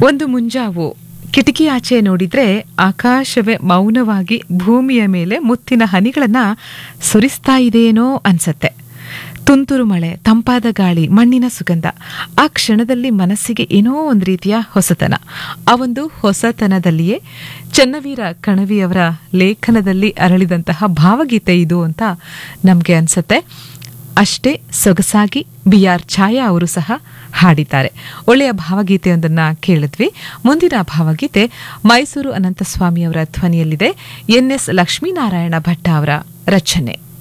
ಒಂದು ಮುಂಜಾವು ಕಿಟಕಿ ಆಚೆ ನೋಡಿದ್ರೆ ಆಕಾಶವೇ ಮೌನವಾಗಿ ಭೂಮಿಯ ಮೇಲೆ ಮುತ್ತಿನ ಹನಿಗಳನ್ನ ಸುರಿಸ್ತಾ ಇದೆಯೇನೋ ಅನ್ಸತ್ತೆ ತುಂತುರು ಮಳೆ ತಂಪಾದ ಗಾಳಿ ಮಣ್ಣಿನ ಸುಗಂಧ ಆ ಕ್ಷಣದಲ್ಲಿ ಮನಸ್ಸಿಗೆ ಏನೋ ಒಂದು ರೀತಿಯ ಹೊಸತನ ಆ ಒಂದು ಹೊಸತನದಲ್ಲಿಯೇ ಚನ್ನವೀರ ಕಣವಿಯವರ ಲೇಖನದಲ್ಲಿ ಅರಳಿದಂತಹ ಭಾವಗೀತೆ ಇದು ಅಂತ ನಮಗೆ ಅನ್ಸತ್ತೆ ಅಷ್ಟೇ ಸೊಗಸಾಗಿ ಬಿ ಆರ್ ಛಾಯಾ ಅವರು ಸಹ ಹಾಡಿದ್ದಾರೆ ಒಳ್ಳೆಯ ಭಾವಗೀತೆಯೊಂದನ್ನ ಕೇಳಿದ್ವಿ ಮುಂದಿನ ಭಾವಗೀತೆ ಮೈಸೂರು ಅನಂತಸ್ವಾಮಿ ಅವರ ಧ್ವನಿಯಲ್ಲಿದೆ ಎನ್ ಎಸ್ ಲಕ್ಷ್ಮೀನಾರಾಯಣ ಭಟ್ಟ ಅವರ ರಚನೆ